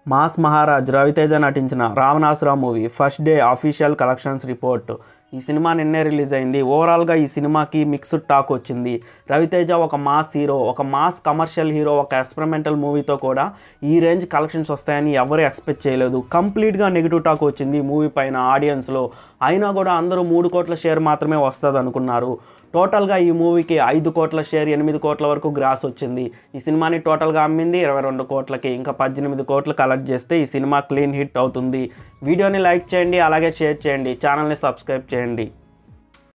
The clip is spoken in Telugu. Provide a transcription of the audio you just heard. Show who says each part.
Speaker 1: మాస్ మహారాజ్ రవితేజ నటించిన Ravanasura movie first day official collections report ఈ సినిమా నిన్నే రిలీజ్ అయింది ఓవరాల్గా ఈ సినిమాకి మిక్స్డ్ టాక్ వచ్చింది రవితేజ ఒక మాస్ హీరో ఒక మాస్ కమర్షియల్ హీరో ఒక ఎక్స్పెరిమెంటల్ మూవీతో కూడా ఈ రేంజ్ కలెక్షన్స్ వస్తాయని ఎవరు ఎక్స్పెక్ట్ చేయలేదు కంప్లీట్గా నెగిటివ్ టాక్ వచ్చింది ఈ మూవీ పైన ఆడియన్స్లో అయినా కూడా అందరూ మూడు కోట్ల షేర్ మాత్రమే వస్తుంది అనుకున్నారు టోటల్గా ఈ మూవీకి ఐదు కోట్ల షేర్ ఎనిమిది కోట్ల వరకు గ్రాస్ వచ్చింది ఈ సినిమాని టోటల్గా అమ్మింది ఇరవై రెండు కోట్లకి ఇంకా పద్దెనిమిది కోట్లు కలెక్ట్ చేస్తే ఈ సినిమా క్లీన్ హిట్ అవుతుంది వీడియోని లైక్ చేయండి అలాగే షేర్ చేయండి ఛానల్ని సబ్స్క్రైబ్ చేయండి